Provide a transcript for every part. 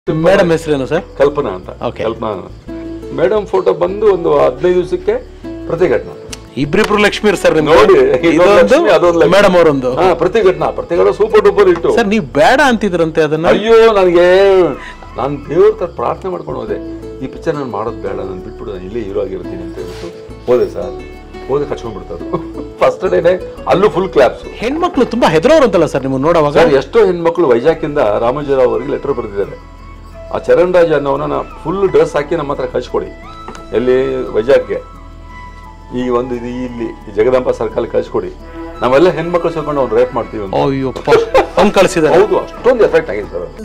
Madam ಹೆಸರೇನು sir Kalpana ಅಂತ Okay. ಕಲ್ಪನಾ madam photo ಬಂದು ಒಂದು ಹದಿನೈದು ದಿವಸಕ್ಕೆ ಪ್ರತಿಘಟನಾ ಇಬ್ರಿಬ್ರು ಲಕ್ಷ್ಮೀ ಸರ್ ನೋಡಿ ಇದೊಂದು ಲಕ್ಷ್ಮಿ, ಅದೊಂದು ಲಕ್ಷ್ಮಿ. ಮೇಡಮ್ ಅವರೊಂದು ಹಾ ಪ್ರತಿಘಟನಾ ಪ್ರತಿಘಟನಾ ಸೂಪರ್ ಡೂಪರ್ ಇಟ್ಟು ಸರ್ ನೀವು ಬೇಡ ಅಂತಿದ್ರಂತೆ ಅದನ್ನ ಅಯ್ಯೋ ನನಗೆ ನಾನು ದೇವ್ರ ತರ ಪ್ರಾರ್ಥನೆ ಮಾಡ್ಕೊಂಡು ಹೋದೆ ಈ ಪಿಕ್ಚರ್ ನಾನು ಮಾಡೋದು ಬೇಡ ನಾನು ಬಿಟ್ಬಿಡು ನಾನು ಇಲ್ಲೇ ಹೀರೋ ಆಗಿರ್ತೀನಿ ಅಂತ ಹೇಳ್ಬಿಟ್ಟು ಹೋದೆ ಸರ್ ಹೋದೆ ಕಚ್ಕೊಂಡ್ಬಿಡ್ತಾರೆ ಫಸ್ಟ್ ಡೇನೆ ಅಲ್ಲೂ ಫುಲ್ ಕ್ಲಾಪ್ಸ್ ಹೆಣ್ಮಕ್ಳು ತುಂಬಾ ಹೆದರೋರು ಅಂತಲ್ಲ ಸರ್ ನೀವು ನೋಡುವಾಗ ಸರ್ ಎಷ್ಟೋ ಹೆಣ್ಮಕ್ಳು ವೈಜಾಗ್ನಿಂದ ರಾಮೋಜಿರಾವ್ ಅವರಿಗೆ ಲೆಟರ್ ಬರೆದಿದ್ದಾರೆ ಆ ಚರಣ್ ರಾಜ್ ಅನ್ನೋನ ಫುಲ್ ಡ್ರೆಸ್ ಹಾಕಿ ನಮ್ಮ ಹತ್ರ ಕಳ್ಸಿಕೊಡಿ ಎಲ್ಲಿ ವೈಜಾಗ್ಗೆ ಈ ಒಂದು ಇದು ಇಲ್ಲಿ ಈ ಜಗದಾಂಬ ಸರ್ಕಲ್ ಕಳ್ಸಿಕೊಡಿ ನಾವೆಲ್ಲ ಹೆಣ್ಮಕ್ಳು ಸೇರ್ಕೊಂಡು ಅವ್ನು ರೇಪ್ ಮಾಡ್ತೀವಿ ಅಂತ ಅಯ್ಯಪ್ಪ ಹಂಗ್ ಕಳ್ಸಿದಾರೆ ಹೌದು ಅಷ್ಟೊಂದು ಎಫೆಕ್ಟ್ ಆಗಿದೆ ಸರ್ ಅದು.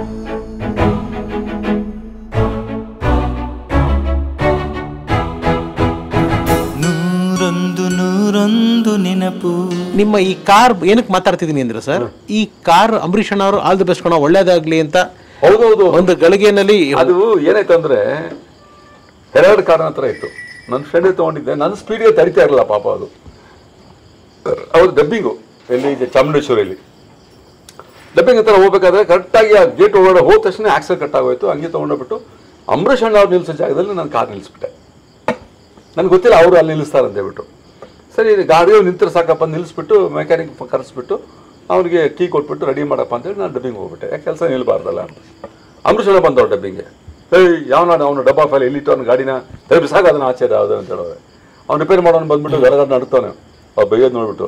ನೂರೊಂದು ನೂರೊಂದು ನೆನಪು ನಿಮ್ಮ ಈ ಕಾರ್ ಏನಕ್ಕೆ ಮಾತಾಡ್ತಿದೀನಿ ಅಂದ್ರೆ ಸರ್ ಈ ಕಾರ್ ಅಂಬರೀಷ್ ಅಣ್ಣ ಅವರು ಆಲ್ ದಿ ಬೆಸ್ಟ್ ಕಣ ಒಳ್ಳೇದಾಗ್ಲಿ ಅಂತ ಹೌದೌದು ಒಂದು ಗಳಿಗೆನಲ್ಲಿ ಅದು ಏನಾಯ್ತು ಅಂದ್ರೆ ಎರಡು ಕಾರಣ ಹತ್ರ ಇತ್ತು ನನ್ನ ಫ್ರೆಂಡ್ ತಗೊಂಡಿದ್ದೆ ನನ್ನ ಸ್ಪೀಡ್ಗೆ ತಡಿತಾ ಇರಲಿಲ್ಲ ಪಾಪ ಅದು ಅವ್ರು ಡಬ್ಬಿಂಗು ಎಲ್ಲಿ ಇದೆ ಚಾಮುಂಡೇಶ್ವರಿಯಲ್ಲಿ ಡಬ್ಬಿಂಗ್ ಹತ್ರ ಹೋಗ್ಬೇಕಾದ್ರೆ ಕರೆಕ್ಟಾಗಿ ಆ ಗೇಟ್ ಒಳಗಡೆ ಹೋದ ತಕ್ಷಣ ಆಕ್ಸಲ್ ಕಟ್ ಆಗೋಯ್ತು ಹಂಗೆ ತೊಗೊಂಡೋಗ್ಬಿಟ್ಟು ಅಂಬರೀಷ್ ಅಣ್ಣ ಅವ್ರು ನಿಲ್ಲಿಸೋ ಜಾಗದಲ್ಲಿ ನಾನು ಕಾರ್ ನಿಲ್ಲಿಸ್ಬಿಟ್ಟೆ ನನಗೆ ಗೊತ್ತಿಲ್ಲ ಅವರು ಅಲ್ಲಿ ನಿಲ್ಲಿಸ್ತಾರೆ ಅಂತ ಹೇಳ್ಬಿಟ್ಟು ಸರಿ ಗಾಡಿಯು ನಿಂತರೆ ಸಾಕಪ್ಪ ನಿಲ್ಲಿಸ್ಬಿಟ್ಟು ಮೆಕ್ಯಾನಿಕ್ ಕರೆಸ್ಬಿಟ್ಟು ಅವ್ರಿಗೆ ಕೀ ಕೊಟ್ಬಿಟ್ಟು ರೆಡಿ ಮಾಡಪ್ಪ ಅಂತೇಳಿ ನಾನು ಡಬ್ಬಿಂಗ್ ಹೋಗ್ಬಿಟ್ಟೆ ಯಾಕೆ ಕೆಲಸ ನಿಲ್ಬಾರ್ದಲ್ಲ ಅಂತ ಅಂಬರೀಷ್ ಅಣ್ಣ ಬಂದವ್ರು ಡಬ್ಬಿಂಗೆ ಏಯ್ ಯಾವನ ಅವನು ಡಬ್ಬಾ ಫೈಲ್ ಎಲ್ಲಿಟ್ಟು ಅವ್ನ ಗಾಡಿನ ತಲುಪಿ ಸಾಕು ಅದನ್ನ ಆಚೆ ಯಾವ್ದು ಅಂತ ಹೇಳೋರೆ ಅವ್ನು ರಿಪೇರ್ ಮಾಡೋನು ಬಂದ್ಬಿಟ್ಟು ಗರಗರ ನಡ್ತಾನೆ ಅವ್ರು ಬೈಯೋದು ನೋಡ್ಬಿಟ್ಟು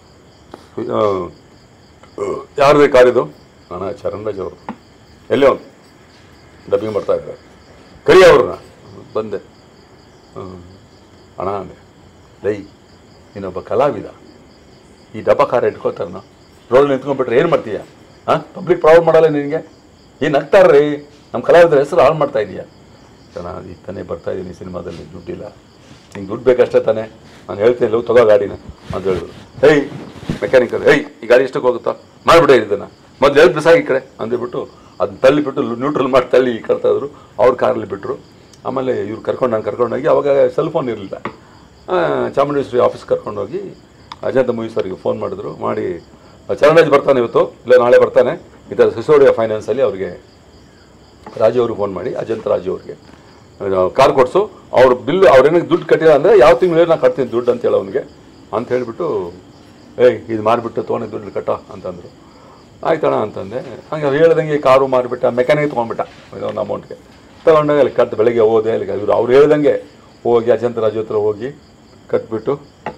ಯಾರದೇ ಕಾರಿದು ಅಣ್ಣ ಚರಣ್ ರಾಜ್ ಅವರು ಎಲ್ಲಿ ಅವನು ಡಬ್ಬಿಂಗ್ ಬರ್ತಾ ಇದ್ದಾರೆ ಕರಿ ಅವ್ರನ್ನ ಬಂದೆ ಹ್ಮ್. ಅಣ್ಣ ಅಂದೆ ಲೈ ನೀನೊಬ್ಬ ಕಲಾವಿದ ಈ ಡಬ್ಬ ಕಾರ ಇಟ್ಕೊತಾರನ ರೋಡಲ್ಲಿ ನಿಂತ್ಕೊಂಡ್ಬಿಟ್ರೆ ಏನು ಮಾಡ್ತೀಯ ಹಾಂ ಪಬ್ಲಿಕ್ ಪ್ರಾಬ್ಲಮ್ ಮಾಡಲ್ಲ ನಿನಗೆ ಏನು ನಗ್ತಾರ್ರಿ ನಮ್ಮ ಕಲಾವಿದರ ಹೆಸರು ಹಾಳು ಮಾಡ್ತಾ ಇದೀಯ ಜನ ಈಗ ತಾನೇ ಬರ್ತಾ ಇದ್ದೀನಿ ಸಿನಿಮಾದಲ್ಲಿ ದುಡ್ಡಿಲ್ಲ ನಿಂಗೆ ದುಡ್ಡು ಬೇಕಷ್ಟೇ ತಾನೇ ನಾನು ಹೇಳ್ತೀನಿ ಲವ್ ತಗೋ ಗಾಡಿನ ಅಂತ ಹೇಳಿದ್ರು ಹೇಯ್ ಮೆಕ್ಯಾನಿಕ್ ಹೇಯ್ ಈ ಗಾಡಿ ಎಷ್ಟಕ್ಕೆ ಹೋಗುತ್ತಾ ಮಾಡಿಬಿಟ್ಟೆ ಇದನ್ನು ಮೊದಲು ಎಲ್ಲಿ ಬಿಸಾಗಿ ಈ ಕಡೆ ಅಂದ್ಬಿಟ್ಟು ಅದನ್ನ ತಳ್ಳಿಬಿಟ್ಟು ನ್ಯೂಟ್ರಲ್ ಮಾಡಿ ತಳ್ಳಿ ಕರ್ತಾ ಇದ್ರು ಅವ್ರ ಕಾರಲ್ಲಿ ಬಿಟ್ಟರು ಆಮೇಲೆ ಇವ್ರು ಕರ್ಕೊಂಡು ನಾನು ಕರ್ಕೊಂಡೋಗಿ ಅವಾಗ ಸೆಲ್ ಫೋನ್ ಇರಲಿಲ್ಲ ಚಾಮುಂಡೇಶ್ವರಿ ಆಫೀಸ್ ಕರ್ಕೊಂಡೋಗಿ ಅಜಂತ ಮೂವೀಸ್ ಅವರಿಗೆ ಫೋನ್ ಮಾಡಿದ್ರು ಮಾಡಿ ಚರಣರಾಜ್ ಬರ್ತಾನೆ ಇವತ್ತು ಇಲ್ಲ ನಾಳೆ ಬರ್ತಾನೆ ಈ ಥರ ಸಿಸೋಡಿಯಾ ಫೈನಾನ್ಸಲ್ಲಿ ಅವ್ರಿಗೆ ರಾಜು ಅವ್ರಿಗೆ ಫೋನ್ ಮಾಡಿ ಅಜಂತ ರಾಜು ಅವ್ರಿಗೆ ಕಾರ್ ಕೊಡಿಸು ಅವ್ರ ಬಿಲ್ ಅವ್ರೇನಾಗ ದುಡ್ಡು ಕಟ್ಟಿಲ್ಲ ಅಂದರೆ ಯಾವ ತಿಂಗಳು ನಾನು ಕಟ್ತೀನಿ ದುಡ್ಡು ಅಂತ ಹೇಳಿ ಅವನಿಗೆ ಅಂತ ಹೇಳಿಬಿಟ್ಟು ಏಯ್ ಇದು ಮಾರಿಬಿಟ್ಟು ತೊಗೊಂಡು ದುಡ್ಡು ಕಟ್ಟ ಅಂತಂದರು ಆಯ್ತಣ್ಣ ಅಂತಂದೆ ಹಂಗೆ ಅವ್ರು ಹೇಳ್ದಂಗೆ ಕಾರು ಮಾರಿಬಿಟ್ಟ ಮೆಕ್ಯಾನಿಕ್ ತೊಗೊಂಡ್ಬಿಟ್ಟ ಒಂದು ಅಮೌಂಟ್ಗೆ ತೊಗೊಂಡಾಗ ಅಲ್ಲಿ ಕಟ್ಟು ಬೆಳಗ್ಗೆ ಹೋದೆ ಅಲ್ಲಿ ಇವರು ಅವ್ರು ಹೇಳ್ದಂಗೆ ಹೋಗಿ ಅಜಂತ ರಾಜು ಹತ್ರ ಹೋಗಿ ಕಟ್ಬಿಟ್ಟು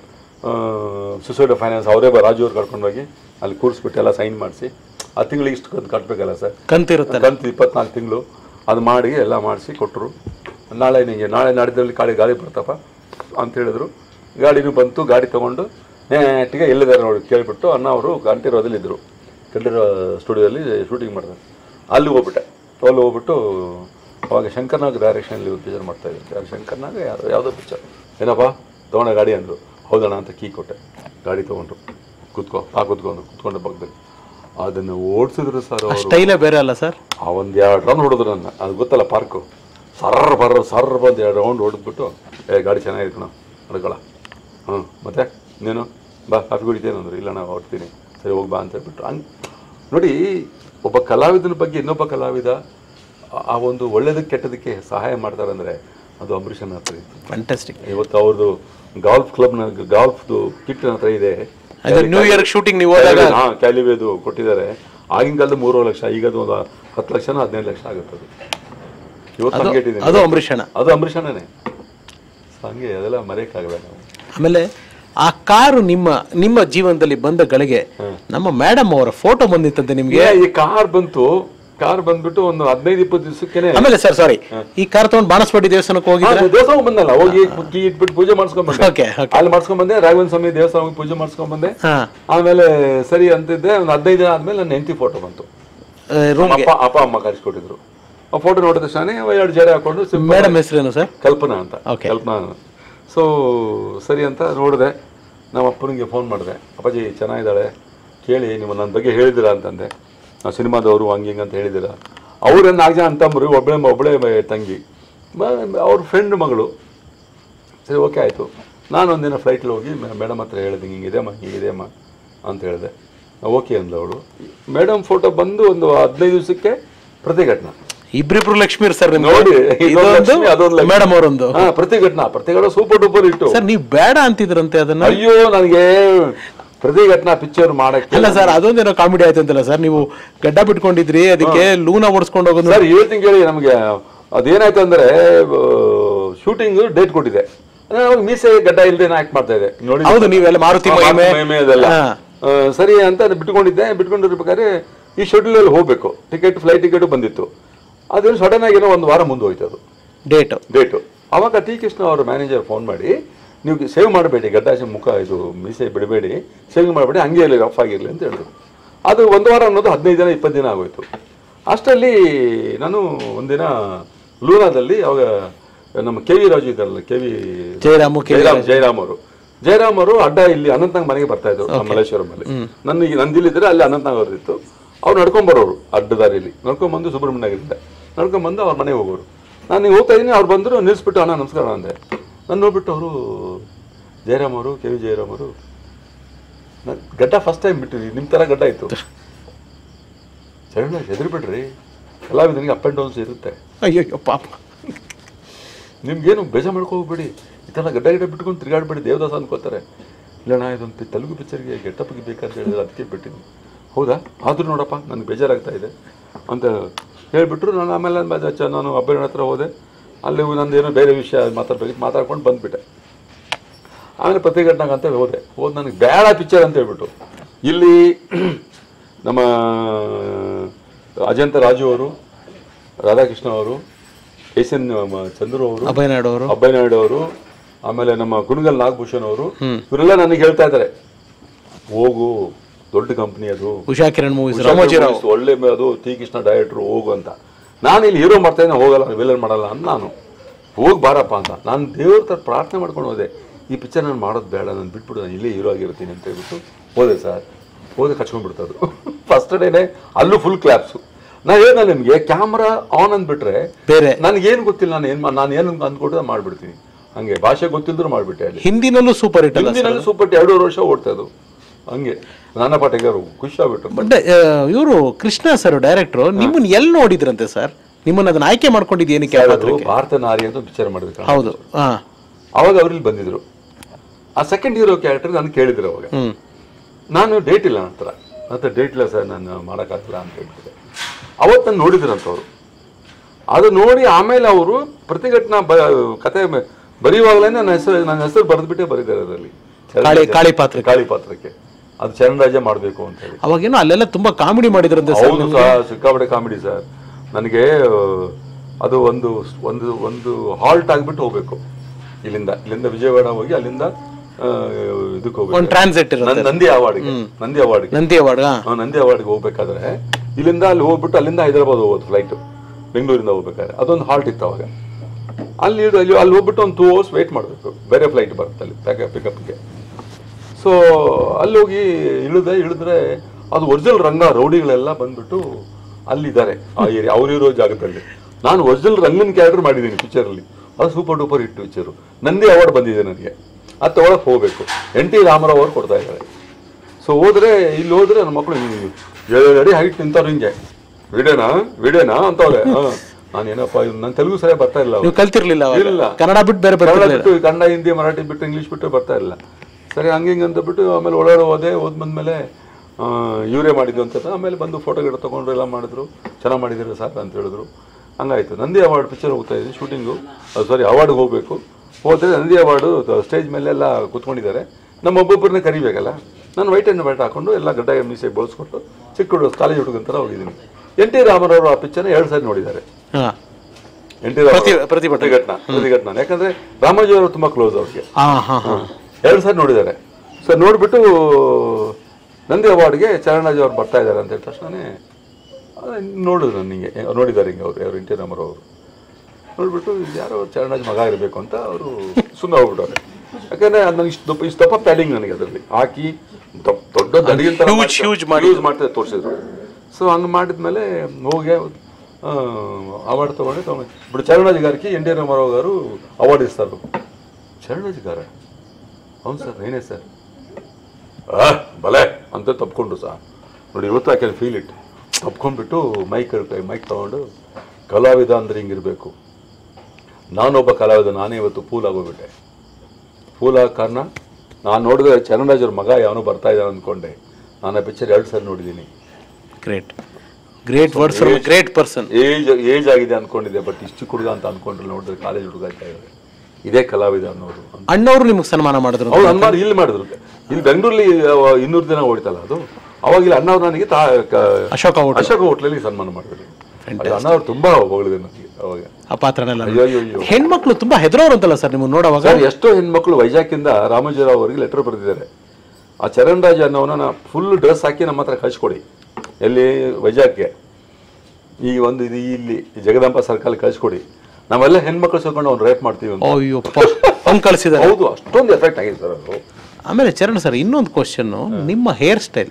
ಸುಸೈಡ್ ಫೈನಾನ್ಸ್ ಅವರೇ ಬ- ರಾಜು ಅವ್ರು ಕರ್ಕೊಂಡೋಗಿ ಅಲ್ಲಿ ಕೂರಿಸ್ಬಿಟ್ಟು ಎಲ್ಲ ಸೈನ್ ಮಾಡಿಸಿ ಆ ತಿಂಗಳಿಗೆ ಇಷ್ಟು ಕಂತು ಕಟ್ಟಬೇಕಲ್ಲ ಸರ್ ಕಂತಿರುತ್ತೆ ಕಂತು ಇಪ್ಪತ್ನಾಲ್ಕು ತಿಂಗಳು ಅದು ಮಾಡಿ ಎಲ್ಲ ಮಾಡಿಸಿ ಕೊಟ್ಟರು ನಾಳೆ ನಿಮಗೆ ನಾಳೆ ನಾಡಿದ್ರಲ್ಲಿ ಗಾಡಿ ಗಾಡಿ ಬರ್ತಪ್ಪ ಅಂತ ಹೇಳಿದ್ರು ಗಾಡಿನೂ ಬಂತು ಗಾಡಿ ತೊಗೊಂಡು ನೆಟ್ಟಿಗೆ ಎಲ್ಲಿದ್ದಾರೆ ನೋಡಿ ಕೇಳಿಬಿಟ್ಟು ಅಣ್ಣ ಅವರು ಕಂಠೀರೋದಲ್ಲಿ ಇದ್ದರು ಕಂಠೀರೋ ಸ್ಟುಡಿಯೋದಲ್ಲಿ ಶೂಟಿಂಗ್ ಮಾಡ್ತಾರೆ ಅಲ್ಲಿ ಹೋಗ್ಬಿಟ್ಟೆ ಅಲ್ಲಿ ಹೋಗ್ಬಿಟ್ಟು ಅವಾಗ ಶಂಕರ್ನಾಗ್ ಡೈರೆಕ್ಷನಲ್ಲಿ ಒಂದು ಪಿಕ್ಚರ್ ಮಾಡ್ತಾ ಇದ್ದೆ ಶಂಕರ್ನಾಗ್ ಯಾರು ಯಾವುದೋ ಪಿಕ್ಚರ್ ಏನಪ್ಪ ತೊಗೊಂಡ ಗಾಡಿ ಅಂದರು ಹೌದಣ್ಣ ಅಂತ ಕೀ ಕೊಟ್ಟೆ ಗಾಡಿ ತೊಗೊಂಡ್ರು ಕೂತ್ಕೋ ಆ ಕೂತ್ಕೊಂಡು ಕೂತ್ಕೊಂಡ ಪಕ್ಕದಲ್ಲಿ ಅದನ್ನು ಓಡಿಸಿದ್ರು ಸರ್ ಅವರು ಸ್ಟೈಲೇ ಬೇರೆ ಅಲ್ಲ ಸರ್ ಆ ಒಂದು ಎರಡು ರೌಂಡ್ ಹೊಡೆದ್ರು ನನ್ನ ಅದು ಗೊತ್ತಲ್ಲ ಪಾರ್ಕು ಸರ್ರ ಬರ್ರ ಸರ್ರ ಬಂದು ಎರಡು ರೌಂಡ್ ಹೊಡೆದ್ಬಿಟ್ಟು ಏ ಗಾಡಿ ಚೆನ್ನಾಗಿತ್ತು ಕಣ ನಡ್ಕೊಳ ಹ್ಞೂ ಮತ್ತೆ ನೀನು ಬಾ ಕಾಫಿ ಕುಡಿತೇನೆ ಅಂದರು ಇಲ್ಲ ನಾವು ಹೊಡ್ತೀನಿ ಸರಿ ಹೋಗಿ ಬಾ ಅಂತ ಹೇಳ್ಬಿಟ್ಟು ಹಂಗೆ ನೋಡಿ ಒಬ್ಬ ಕಲಾವಿದನ ಬಗ್ಗೆ ಇನ್ನೊಬ್ಬ ಕಲಾವಿದ ಆ- ಆ ಒಂದು ಒಳ್ಳೇದಕ್ಕೆ ಕೆಟ್ಟದಕ್ಕೆ ಸಹಾಯ ಮಾಡ್ತಾರೆ ಅಂದರೆ ಅದು ಅಂಬರೀಷನ್ ಹತ್ರ ಇತ್ತು ಫ್ಯಾಂಟಾಸ್ಟಿಕ್ ಇವತ್ತು ಅವ್ರದ್ದು ಗಾಲ್ಫ್ ಕ್ಲಬ್ನ ಗಾಲ್ಫ್ದು ಕಿಟ್ ಹತ್ರ ಇದೆ ಅದು ನ್ಯೂ ಇಯರ್ ಶೂಟಿಂಗ್ ನೀವು ಹೋದಾಗ ಹಾ ಕ್ಯಾಲಿವೇದು ಕೊಟ್ಟಿದ್ದಾರೆ ಆಗಿನ ಕಾಲದ ಮೂರುವರೆ ಲಕ್ಷ ಈಗ ಅದು ಒಂದು ಹತ್ತು ಲಕ್ಷನ ಹದಿನೈದು ಲಕ್ಷ ಆಗುತ್ತೆ ಅದು ಇವತ್ತು ಅದು ಹಂಗೆ ಇಟ್ಟಿದ್ದೀನಿ ಅದು ಅಂಬರೀಷ್ ಅಣ್ಣ ಅದು ಅಂಬರೀಷಣ್ಣನೇ ಹಂಗೆ ಅದೆಲ್ಲ ಮರೆಯಕ್ಕಾಗಲ್ಲ ನಾವು ಆಮೇಲೆ ಆ ಕಾರು ನಿಮ್ಮ ನಿಮ್ಮ ಜೀವನದಲ್ಲಿ ಬಂದ ಗಳಿಗೆ ನಮ್ಮ ಮೇಡಮ್ ಅವರ ಫೋಟೋ ಬಂದಿತ್ತಂತೆ ನಿಮ್ಗೆ ಏ, ಈ ಕಾರ್ ಬಂತು ಕಾರ್ ಬಂದ್ಬಿಟ್ಟು ಒಂದು ಹದಿನೈದು ಇಪ್ಪತ್ತು ದಿವಸಕ್ಕೇನೆ ಆಮೇಲೆ ಸರ್ ಸಾರಿ ಈ ಕಾರ್ ತಗೊಂಡು ಬಾಣಸ್ಪಟ್ಟಿ ದೇವಸ್ಥಾನಕ್ಕೆ ಹೋಗಿದ್ರೆ ದೇವಸ್ಥಾನ ಬಂದಲ್ಲ ಹೋಗಿ ಕೀ ಇಟ್ಬಿಟ್ಟು ಪೂಜೆ ಮಾಡಿಸ್ಕೊಂಡ್ ಬಂದೆ ಓಕೆ ಓಕೆ ಅಲ್ಲಿ ಮಾಡಿಸ್ಕೊಂಡ್ ಬಂದೆ ರಾಘವೇಂದ್ರ ಸ್ವಾಮಿ ದೇವಸ್ಥಾನ ಹೋಗಿ ಪೂಜೆ ಮಾಡಿಸ್ಕೊಂಡ್ ಬಂದೆ ಹಾ ಆಮೇಲೆ ಸರಿ ಅಂತಿದ್ದೆ ಒಂದು ಹದಿನೈದು ದಿನ ಆದ್ಮೇಲೆ ನನ್ನ ಹೆಂಡತಿ ಫೋಟೋ ಬಂತು ರೂಮ್ಗೆ ಅಪ್ಪ ಅಪ್ಪ ಅಮ್ಮ ಕರೆಸ್ಕೊಟ್ಟಿದ್ರು ಆ ಫೋಟೋ ನೋಡಿದ ತಕ್ಷಣ ಎರಡು ಜಡೆ ಹಾಕೊಂಡು simple ಮೇಡಮ್ ಹೆಸರೇನು ಸರ್ ಕಲ್ಪನಾ ಅಂತ Okay. ಕಲ್ಪನಾ ಸೊ ಸರಿ ಅಂತ ನೋಡಿದೆ ನಮ್ಮ ಅಪ್ಪನಿಗೆ ಫೋನ್ ಮಾಡಿದೆ ಅಪ್ಪಾಜಿ ಚೆನ್ನಾಗಿದ್ದಾಳೆ ಕೇಳಿ ನೀವು ನನ್ನ ಬಗ್ಗೆ ಹೇಳಿದಿರಾ ಅಂತಂದೆ ನಾವು ಸಿನಿಮಾದವರು ಹಂಗೆ ಹಿಂಗೆ ಅಂತ ಹೇಳಿದ್ದೀರಾ ಅವ್ರು ನಾಲ್ಕು ಜನ ಅಂತಂಬ್ರು ಒಬ್ಬಳೆ ಒಬ್ಬಳೆ ಮ- ತಂಗಿ ಅವ್ರ ಫ್ರೆಂಡ್ ಮಗಳು ಸರಿ ಓಕೆ ಆಯಿತು ನಾನು ಒಂದಿನ ಫ್ಲೈಟಲ್ಲಿ ಹೋಗಿ ಮೇಡಮ್ ಹತ್ರ ಹೇಳಿದೆ ಹಿಂಗಿದೆಮ್ಮ ಹಿಂಗಿದೆಮ್ಮ ಅಂತ ಹೇಳಿದೆ ಓಕೆ ಅಂದ್ಲು ಅವಳು ಮೇಡಮ್ ಫೋಟೋ ಬಂದು ಒಂದು ಹದಿನೈದು ದಿವಸಕ್ಕೆ ಪ್ರತಿಘಟನಾ ಇಬ್ರಿಬ್ರು ಲಕ್ಷ್ಮೀ ಸರ್ ನೋಡಿ ಇದೊಂದು ಲಕ್ಷ್ಮಿ, ಅದೊಂದು ಲಕ್ಷ್ಮಿ. ಮೇಡಮ್ ಅವರೊಂದು ಹಾ ಪ್ರತಿಘಟನಾ ಪ್ರತಿಘಟನಾ ಸೂಪರ್ ಡೂಪರ್ ಇಟ್ಟು ಸರ್ ನೀವು ಬೇಡ ಅಂತಿದ್ರಂತೆ ಅದನ್ನ ಅಯ್ಯೋ ನನಗೆ ಪ್ರತಿಘಟನಾ ಪಿಕ್ಚರ್ ಮಾಡಕ್ಕೆ ಅಲ್ಲ ಸರ್ ಅದೊಂದೇನೋ ಕಾಮಿಡಿ ಆಯ್ತು ಅಂತಲ್ಲ ಸರ್ ನೀವು ಗಡ್ಡ ಬಿಟ್ಕೊಂಡಿದ್ರಿ ಅದಕ್ಕೆ ಲೂನ ಓಡಿಸ್ಕೊಂಡು ಹೋಗೋದು ಸರ್ ಹೇಳ್ತೀನಿ ಕೇಳಿ ನಮಗೆ ಅದೇನಾಯ್ತು ಅಂದ್ರೆ ಶೂಟಿಂಗ್ ಡೇಟ್ ಕೊಟ್ಟಿದೆ ಅಂದ್ರೆ ಅವಾಗ ಮೀಸೆ ಗಡ್ಡ ಇಲ್ಲದೆ ಆಕ್ಟ್ ಮಾಡ್ತಾ ಇದೆ ನೋಡಿ ಹೌದು ನೀವೆಲ್ಲ ಮಾರುತಿ ಹಾ, ಮಹಿಮೆ ಮಾರುತಿ ಮಹಿಮೆ ಅದೆಲ್ಲ ಹಾ. ಆ, ಸರಿ ಅಂತ ಅದು ಬಿಟ್ಕೊಂಡಿದ್ದೆ ಬಿಟ್ಕೊಂಡಿರ್ಬೇಕಾದ್ರೆ ಈ ಶೆಡ್ಯೂಲ್ ಅಲ್ಲಿ ಹೋಗ್ಬೇಕು ಟಿಕೆಟ್ ಫ್ಲೈಟ್ ಟಿಕೆಟ್ ಬಂದಿತ್ತು ಅದೇನು ಸಡನ್ ಆಗಿ ಏನೋ ಒಂದು ವಾರ ಮುಂದೆ ಹೋಯ್ತು ಅದು ಡೇಟ್ ಡೇಟು ಅವಾಗ ಟಿ ಕೃಷ್ಣ ಅವರ ಮ್ಯಾನೇಜರ್ ಫೋನ್ ಮಾಡಿ ನೀವು ಸೇವ್ ಮಾಡಬೇಡಿ ಗಡ್ಡಾಚೆ ಮುಖ ಇದು ಮೀಸೆ ಬಿಡಬೇಡಿ ಸೇವ್ ಮಾಡಬೇಡಿ ಹಂಗೆ ಇರಲಿ ರಫ್ ಆಗಿರಲಿ ಅಂತ ಹೇಳಿದ್ರು ಅದು ಒಂದು ವಾರ ಅನ್ನೋದು ಹದಿನೈದು ದಿನ ಇಪ್ಪತ್ತು ದಿನ ಆಗೋಯ್ತು ಅಷ್ಟರಲ್ಲಿ ನಾನು ಒಂದಿನ ಲೂನಾದಲ್ಲಿ ಅವಾಗ ನಮ್ಮ ಕೆ ವಿ ರಾಜು ಇದ್ದಾರಲ್ಲ K V Jayaramu K Jayaram Jayaram ಅವರು ಜಯರಾಮ್ ಅವರು ಅಡ್ಡ ಇಲ್ಲಿ ಅನಂತನಾಗ್ ಮನೆಗೆ ಬರ್ತಾ ಇದ್ರು ನಮ್ಮ ಮಲ್ಲೇಶ್ವರಮಲ್ಲಿ ನನಗೆ ನಂದಿಲಿದ್ರೆ ಅಲ್ಲಿ ಅನಂತನಾಗ್ ಅವ್ರದ್ದು ಅವ್ರು ನಡ್ಕೊಂಡ್ ಬರೋರು ಅಡ್ಡ ದಾರಿಯಲ್ಲಿ ನಡ್ಕೊಂಡ್ ಬಂದು ಸುಬ್ರಹ್ಮಣ್ಯಗಿಂದ ನಡ್ಕೊಂಡ್ ಬಂದು ಅವ್ರ ಮನೆಗೆ ಹೋಗೋರು ನಾನು ಈಗ ಹೋಗ್ತಾ ಇದ್ದೀನಿ ಅವ್ರು ಬಂದರು ನಿಲ್ಲಿಸ್ಬಿಟ್ಟು ಅಣ್ಣ ನಮಸ್ಕಾರ ಅಂದೆ ನಾನು ನೋಡ್ಬಿಟ್ಟು ಅವರು ಜಯರಾಮ್ ಅವರು ಕೆ ವಿ ಜಯರಾಮ್ ಅವರು ನಾನ್ ಗಡ್ಡ ಫಸ್ಟ್ ಟೈಮ್ ಬಿಟ್ಟಿರಿ ನಿಮ್ಮ ಥರ ಗಡ್ಡ ಇತ್ತು ಚರಣ ಹೆದರ್ಬಿಡ್ರಿ ಕಲಾವಿದನಿಗೆ ಅಪ್ ಆ್ಯಂಡ್ ಡೌನ್ಸ್ ಇರುತ್ತೆ ಅಯ್ಯೋ ಪಾಪ ನಿಮ್ಗೇನು ಬೇಜಾರು ಮಾಡ್ಕೋಬೇಡಿ ಈ ಥರ ಗಡ್ಡ ಗಿಡ ಬಿಟ್ಕೊಂಡು ತಿರುಗಾಡ್ಬೇಡಿ ದೇವದಾಸ ಅನ್ಕೋತಾರೆ ಇಲ್ಲಣ್ಣ ಇದೊಂದು ತೆಲುಗು ಪಿಕ್ಚರ್ಗೆ ಗೆಟ್ಟಪ್ಪಿಗೆ ಬೇಕಂತ ಹೇಳಿದ್ರೆ ಅದಕ್ಕೆ ಬಿಟ್ಟಿನಿ ಹೌದಾ ಆದರೂ ನೋಡಪ್ಪ ನನಗೆ ಬೇಜಾರಾಗ್ತಾ ಇದೆ ಅಂತ ಹೇಳಿಬಿಟ್ರು ನಾನು ಆಮೇಲೆ ನಾನು ಚ- ನಾನು ಅಬ್ಬನ ಹತ್ರ ಹೋದೆ ಅಲ್ಲಿ ನಂದೇನೋ ಬೇರೆ ವಿಷಯ ಮಾತಾಡ್ಬೇಕು ಮಾತಾಡ್ಕೊಂಡು ಬಂದುಬಿಟ್ಟೆ ಆಮೇಲೆ ಪ್ರತಿಘಟನೆಗೆ ಅಂತ ಹೋದೆ ಹೋದ್ ನನಗೆ ಬೇಡ ಪಿಕ್ಚರ್ ಅಂತ ಹೇಳ್ಬಿಟ್ಟು ಇಲ್ಲಿ ನಮ್ಮ ಅಜಂತ ರಾಜು ಅವರು ರಾಧಾಕೃಷ್ಣ ಅವರು ಎಸ್ ಎನ್ ಚಂದ್ರು ಅವರು ಅಭಯನಾಡು ಅವರು ಅಬ್ಬಯ್ಯನಾಯ್ಡು ಅವರು ಆಮೇಲೆ ನಮ್ಮ ಕುಣಗಲ್ ನಾಗಭೂಷಣ್ ಅವರು ಇವರೆಲ್ಲ ನನಗೆ ಹೇಳ್ತಾ ಇದ್ದಾರೆ ಹೋಗು ದೊಡ್ಡ ಕಂಪ್ನಿ ಅದು ಉಷಾ ಕಿರಣ್ ಮೂವೀಸ್ ರಾಮೋಜಿರಾವ್ movies ಒಳ್ಳೆ ಮ- ಅದು ಟಿ ಕೃಷ್ಣ ಡೈರೆಕ್ಟ್ರು ಹೋಗು ಅಂತ ನಾನು ಇಲ್ಲಿ ಹೀರೋ ಮಾಡ್ತಾ ಇದ್ದೀನಿ ಹೋಗಲ್ಲ ವಿಲನ್ ಮಾಡಲ್ಲ ಅಂತ ನಾನು ಹೋಗಿ ಬಾರಪ್ಪ ಅಂತ ನಾನು ದೇವ್ರ ತರ ಪ್ರಾರ್ಥನೆ ಮಾಡ್ಕೊಂಡು ಹೋದೆ ಈ ಪಿಕ್ಚರ್ ನಾನು ಮಾಡೋದು ಬೇಡ ನಾನು ಬಿಟ್ಬಿಡು ನಾನು ಇಲ್ಲೇ ಹೀರೋ ಆಗಿರ್ತೀನಿ ಅಂತ ಹೇಳ್ಬಿಟ್ಟು ಹೋದೆ ಸರ್ ಹೋದೆ ಕಚ್ಕೊಂಡ್ಬಿಡ್ತದ್ದು ಫಸ್ಟ್ ಡೇನೆ ಅಲ್ಲೂ ಫುಲ್ ಕ್ಲಾಪ್ಸು ನಾ ಹೇಳ್ದ ನಿಮಗೆ ಕ್ಯಾಮ್ರಾ ಆನ್ ಅಂದ್ಬಿಟ್ರೆ ಬೇರೆ ನನಗೇನು ಗೊತ್ತಿಲ್ಲ ನಾನು ಏನು ನಾನು ಏನು ಅಂದ್ಕೊಟ್ಟು ಮಾಡ್ಬಿಡ್ತೀನಿ ಹಂಗೆ ಭಾಷೆ ಗೊತ್ತಿಲ್ದ್ರು ಮಾಡ್ಬಿಟ್ಟೆ ಅಲ್ಲಿ ಹಿಂದಿನಲ್ಲೂ ಸೂಪರ್ ಹಿಟ್ ಅಲ್ಲ ಹಿಂದಿನಲ್ಲಿ ಸೂಪರ್ ಎರಡೂವರೆ ವರ್ಷ ಓಡ್ತಾ ಅದು ಹಂಗೆ ನಾನಾ ಪಾಟೇಕರ್ ಖುಷಿ ಆಗ್ಬಿಟ್ರು ಬಟ್ ಇವರು ಕೃಷ್ಣ ಸರ್ ಡೈರೆಕ್ಟರ್ ನಿಮ್ಮನ್ನ ಎಲ್ಲಿ ನೋಡಿದ್ರಂತೆ ಸರ್ ನಿಮ್ಮನ್ನ ಅದನ್ನ ಆಯ್ಕೆ ಮಾಡ್ಕೊಂಡಿದ್ದು ಏನಕ್ಕೆ ಆ ಅದು ಪಾತ್ರಕ್ಕೆ ಭಾರತ ನಾರಿ ಅಂತ ಪಿಕ್ಚರ್ ಮಾಡಿದ್ರು ಹೌದು ಹಾ ಅವಾಗ ಅವ್ರಲ್ಲಿ ಬಂದಿದ್ರು ಆ ಸೆಕೆಂಡ್ ಹೀರೋ ಕ್ಯಾರೆಕ್ಟರ್ ನಾನು ಕೇಳಿದ್ರು ಅವಾಗ ಹ್ಮ್ ನಾನು ಡೇಟ್ ಇಲ್ಲ ನನ್ನ ಹತ್ರ ನನ್ನ ಹತ್ರ ಡೇಟ್ ಇಲ್ಲ ಸರ್ ನಾನು ಮಾಡೋಕ್ಕಾಗಲ್ಲ ಅಂತ ಹೇಳ್ತಿದ್ದೆ ಅವತ್ತು ನಾನು ನೋಡಿದ್ರಂತವ್ರು ಅದು ನೋಡಿ ಆಮೇಲೆ ಅವರು ಪ್ರತಿಘಟನಾ ಬ ಕತೆ ಮ- ಬರೆಯುವಾಗಲೇ ನನ್ನ ಹೆಸರು ನನ್ನ ಹೆಸರು ಬರೆದ್ಬಿಟ್ಟೆ ಬರೀತಾರೆ ಅದರಲ್ಲಿ ಕಾಳಿ ಕಾಳಿ ಪಾತ್ರಕ್ಕೆ ಕಾಳಿ ಪಾತ್ರಕ್ಕೆ ಅದು ಚರಣರಾಜ ಮಾಡಬೇಕು ಅಂತ ಹೇಳಿ ಅವಾಗೇನೋ ಅಲ್ಲೆಲ್ಲ ತುಂಬಾ ಕಾಮಿಡಿ ಮಾಡಿದ್ರಂತೆ ಸರ್ ಹೌದು ಸರ್ ಸಿಕ್ಕಾಪಟ್ಟೆ ಕಾಮಿಡಿ ಸರ್ ನನಗೆ ಆ, ಅದು ಒಂದು ಒಂದು ಒಂದು ಹಾಲ್ಟ್ ಆಗಿಬಿಟ್ಟು ಹೋಗ್ಬೇಕು ಇಲ್ಲಿಂದ ಇಲ್ಲಿಂದ ವಿಜಯವಾಡ ಹೋಗಿ ಅಲ್ಲಿಂದ ಆ, ಇದಕ್ಕೆ ಒಂದು ಹೋಗ್ಬೇಕು ಟ್ರಾನ್ಸಿಟ್ ಇರುತ್ತೆ ನನ್- ನಂದಿ ಅವಾರ್ಡ್ಗೆ ನಂದಿ ಅವಾರ್ಡ್ಗೆ ನಂದಿ ಅವಾರ್ಡ್ ನಾವು ನಂದಿ ಅವಾರ್ಡ್ಗೆ ಹೋಗ್ಬೇಕಾದ್ರೆ ಇಲ್ಲಿಂದ ಅಲ್ಲಿ ಹೋಗ್ಬಿಟ್ಟು ಅಲ್ಲಿಂದ ಹೈದರಾಬಾದ್ ಹೋಗೋದು ಫ್ಲೈಟ್ ಬೆಂಗಳೂರಿಂದ ಹೋಗ್ಬೇಕಾದ್ರೆ ಅದೊಂದು ಹಾಲ್ಟ್ ಇತ್ತು ಅವಾಗ ಅಲ್ಲಿ ಇಡು- ಅಲ್ಲಿ ಅಲ್ಲಿ ಹೋಗ್ಬಿಟ್ಟು ಒಂದು ಟೂ ಅವರ್ಸ್ ವೇಟ್ ಮಾಡಬೇಕು ಬೇರೆ ಫ್ಲೈಟ್ ಬರುತ್ತೆ ಅಲ್ಲಿ ಪ್ಯಾಕ ಪಿಕಪ್ಗೆ ಸೊ ಅಲ್ಲಿ ಹೋಗಿ ಇಳಿದೆ ಇಳಿದ್ರೆ ಅದು ಒರಿಜಿನಲ್ ರಂಗ ರೌಡಿಗಳೆಲ್ಲ ಬಂದ್ಬಿಟ್ಟು ಅಲ್ಲಿದ್ದಾರೆ ಆ ಏರಿಯಾ ಅವರಿರೋ ಜಾಗದಲ್ಲಿ ನಾನು ಒರಿಜಿನಲ್ ರಂಗನ ಕ್ಯಾರೆಕ್ಟರ್ ಮಾಡಿದ್ದೀನಿ ಪಿಕ್ಚರಲ್ಲಿ ಅದು super duper hit picture Nandi award ಬಂದಿದೆ ನನಗೆ ಅದು ತಗೊಳಕ್ ಹೋಗ್ಬೇಕು ಎನ್ ಟಿ ರಾಮರಾವ್ ಅವ್ರು ಕೊಡ್ತಾ ಇದ್ದಾರೆ ಸೊ ಹೋದ್ರೆ ಇಲ್ಲಿ ಹೋದ್ರೆ ನನ್ನ ಮಕ್ಕಳು ಏಳು ಅಡಿ ಹೈಟ್ ನಿಂತವ್ರು ಹಿಂಗೆ ವಿಡಿಯೋನಾ ವಿಡಿಯೋನಾ ಅಂತವ್ರೆ ನಾನು ಏನಪ್ಪ ನನ್ನ ತೆಲುಗು ಸರಿಯಾಗಿ ಬರ್ತಾ ಇಲ್ಲ ಅವ್ರು. ನೀವು ಕಲ್ತಿರ್ಲಿಲ್ಲ ಅವಾಗ ಇಲ್ಲ. ಕನ್ನಡ ಬಿಟ್ಟು ಬೇರೆ ಕನ್ನಡ ಬರ್ತಿರ್ಲಿಲ್ಲ ಬಿಟ್ಟು ಕನ್ನಡ ಹಿಂದಿ ಮರಾಠಿ ಬಿಟ್ಟು ಇಂಗ್ಲೀಷ್ ಬಿಟ್ಟು ಬರ್ತಾ ಇಲ್ಲ ಸರಿ ಹಂಗೆ ಹಿಂಗೆ ಅಂತ ಬಿಟ್ಟು ಆಮೇಲೆ ಒಳಗಡೆ ಹೋದೆ ಹೋದ್ ಬಂದ್ಮೇಲೆ ಆ, ಇವರೇ ಮಾಡಿದ್ದು ಅಂತ ಆಮೇಲೆ ಬಂದು ಫೋಟೋ ಗಿಡ ತೊಗೊಂಡ್ರು ಎಲ್ಲ ಮಾಡಿದ್ರು ಚೆನ್ನಾಗಿ ಮಾಡಿದ್ದೀರಿ ಸಾಕು ಅಂತ ಹೇಳಿದ್ರು ಹಂಗಾಯ್ತು ನಂದಿ ಅವಾರ್ಡ್ ಪಿಕ್ಚರ್ ಹೋಗ್ತಾ ಇದ್ದೀನಿ ಶೂಟಿಂಗು ಸಾರಿ ಅವಾರ್ಡ್ಗೆ ಹೋಗಬೇಕು ಹೋದ್ರೆ ನಂದಿ ಅವಾರ್ಡು ಸ್ಟೇಜ್ ಮೇಲೆ ಎಲ್ಲ ಕೂತ್ಕೊಂಡಿದ್ದಾರೆ ನಮ್ಮ ಒಬ್ಬೊಬ್ಬರನ್ನ ಕರಿಬೇಕಲ್ಲ ನಾನು ವೈಟ್ ಆ್ಯಂಡ್ ವೈಟ್ ಹಾಕೊಂಡು ಎಲ್ಲ ಗಡ್ಡ ಮೀಸೆ ಬೋಳ್ಸ್ಕೊಟ್ಟು ಚಿಕ್ಕ ಹುಡುಗ ಕಾಲೇಜ್ ಹುಡುಗಂತರ ಹೋಗಿದ್ದೀನಿ ಎನ್ ಟಿ ರಾಮರವರು ಆ ಪಿಕ್ಚರ್ನ ಎರಡು ಸಾರಿ ನೋಡಿದ್ದಾರೆ ಹಾ ಎನ್ ಟಿ ಪ್ರತಿ- ಪ್ರತಿಭಟನೆ. ಪ್ರತಿಘಟನಾ ಪ್ರತಿಘಟನಾ ಯಾಕಂದ್ರೆ ರಾಮೋಜಿ ಅವರು ತುಂಬಾ ಕ್ಲೋಸ್ ಅವ್ರಿಗೆ ಹಾ ಹಾ ಹಾ ಎರಡು ಸಾರಿ ನೋಡಿದ್ದಾರೆ ಸೊ ನೋಡ್ಬಿಟ್ಟು ನಂದಿ ಅವಾರ್ಡ್ಗೆ ಚರಣರಾಜ್ ಅವ್ರು ಬರ್ತಾ ಇದ್ದಾರೆ ಅಂತ ಹೇಳಿದ ತಕ್ಷಣನೇ ಆ, ನೋಡಿದ್ರು ನನಗೆ ನೋಡಿದ್ದಾರೆ ಹಿಂಗೆ ಅವರು ಯಾರು ಇಂಟಿ ರಾಮರ್ ಅವರು ನೋಡ್ಬಿಟ್ಟು ಇದು ಯಾರೋ ಚರಣರಾಜ್ ಮಗ ಇರಬೇಕು ಅಂತ ಅವರು ಸುಮ್ಮನೆ ಹೋಗ್ಬಿಟ್ಟವ್ರೆ ಯಾಕಂದ್ರೆ ಅದು ನನಗೆ ಇಷ್ಟು ದಪ್ಪ ಇಷ್ಟು ದಪ್ಪ ಪ್ಯಾಡಿಂಗ್ ನನಗೆ ಅದರಲ್ಲಿ ಹಾಕಿ ದೊಡ್ಡ ದೊಡ್ಡ ದಡಿಗಿನ ಥರ Huge, ಮಾಡ್ತಾರೆ. huge ಮಾಡಿ. ಯೂಸ್ ಮಾಡ್ತಾ ತೋರಿಸಿದ್ರು ಸೊ ಹಂಗೆ ಮಾಡಿದ್ಮೇಲೆ ಹೋಗಿ ಅವಾರ್ಡ್ ತೊಗೊಂಡೆ ತೊಗೊಂಡು ఇప్పుడు ಚರಣರಾಜ್ ಗಾరికి ಎನ್ ಟಿ ರಾಮಾರಾವ್ గారు ಅವಾರ್ಡ್ ಇస్తారు ಚರಣರಾಜ್ గాರ అవును సార్ నేనే సార్ ಆ, ಭಲೆ ಅಂತ ತಪ್ಕೊಂಡು ಸಹ ನೋಡಿ ಇವತ್ತು ಐ ಕ್ಯಾನ್ ಫೀಲ್ ಇಟ್ ತಪ್ಕೊಂಡ್ಬಿಟ್ಟು ಮೈಕ್ ಮೈಕ್ ತಗೊಂಡು ಕಲಾವಿದ ಅಂದ್ರೆ ಹಿಂಗಿರ್ಬೇಕು ನಾನೊಬ್ಬ ಕಲಾವಿದ ನಾನೇ ಇವತ್ತು ಫೂಲ್ ಆಗೋಗ್ಬಿಟ್ಟೆ ಫೂಲ್ ಆಗ ಕಾರಣ ನಾನು ನೋಡಿದ್ರೆ ಚರಣರಾಜ್ ಅವ್ರ ಮಗ ಯಾವನೋ ಬರ್ತಾ ಇದ್ದಾನೆ ಅಂದ್ಕೊಂಡೆ ನಾನು ಆ ಪಿಕ್ಚರ್ ಎರಡು ಸಲ ನೋಡಿದ್ದೀನಿ great great words from great person age age ಆಗಿದೆ ಅನ್ಕೊಂಡಿದ್ದೆ ಬಟ್ ಇಷ್ಟು ಹುಡುಗ ಅಂತ ಅನ್ಕೊಂಡ್ರೆ ನೋಡಿದ್ರೆ ಕಾಲೇಜ್ ಹುಡುಗ ಆಗ್ತಾ ಇದ್ದಾರೆ ಇದೇ ಕಲಾವಿದ ಅನ್ನೋರು ಅಂತ ಅಣ್ಣವರು ನಿಮ್ಗೆ ಸನ್ಮಾನ ಮಾಡಿದ್ರು ಅವ್ರು ಅನ್ಮಾರ್ ಇಲ್ಲಿ ಮಾಡಿದ್ರು ಇಲ್ಲಿ ಬೆಂಗಳೂರಲ್ಲಿ ಇನ್ನೂರು ದಿನ ಓಡಿತಲ್ಲ ಅದು ಅವಾಗ ಇಲ್ಲಿ ಅಣ್ಣವ್ರು ನನಗೆ ತಾ ಕ- ಅಶೋಕ ಊಟ ಅಶೋಕ ಹೋಟ್ಲಲ್ಲಿ ಸನ್ಮಾನ ಮಾಡಿದ್ರು ಅದು ಅಣ್ಣವ್ರು ತುಂಬಾ ಹೊಗಳಿದೆ ನನಗೆ ಅವಾಗ ಆ ಪಾತ್ರನೆಲ್ಲ ಅಯ್ಯೋ ಅಯ್ಯೋ ಅಯ್ಯೋ ಹೆಣ್ಮಕ್ಳು ತುಂಬಾ ಹೆದರೋರು ಅಂತಲ್ಲ ಸರ್ ನಿಮ್ಗೆ ನೋಡುವಾಗ ಸರ್ ಎಷ್ಟೋ ಹೆಣ್ಮಕ್ಳು ವೈಜಾಗ್ದಿಂದ ರಾಮೋಜಿರಾವ್ ಅವರಿಗೆ ಲೆಟರ್ ಬರೆದಿದ್ದಾರೆ ಆ ಚರಣ್ ರಾಜ್ ಅನ್ನೋನ ಫುಲ್ ಡ್ರೆಸ್ ಹಾಕಿ ನಮ್ಮ ಹತ್ರ ಕಳಿಸ್ಕೊಡಿ ಎಲ್ಲಿ ವೈಜಾಗ್ಗೆ ಈ ಒಂದು ಇದು ಇಲ್ಲಿ ಈ ಜಗದಾಂಬ ಸರ್ಕಲ್ ಕಳಿಸ್ಕೊಡಿ ನಾವೆಲ್ಲ ಹೆಣ್ಮಕ್ಳು ಸೇರ್ಕೊಂಡು ಅವ್ನು ರೇಪ್ ಮಾಡ್ತೀವಿ ಅಂತ ಅಯ್ಯಪ್ಪ ಹಂಗ್ ಕಳಿಸಿದ್ದಾರೆ ಹೌದು ಅಷ್ಟೊಂದು ಎಫೆಕ್ಟ್ ಆಗಿದೆ ಸರ್ ಅದು ಆಮೇಲೆ ಚರಣ್ ಸರ್ ಇನ್ನೊಂದು ಕ್ವಶನ್ ನಿಮ್ಮ ಹೇರ್ ಸ್ಟೈಲ್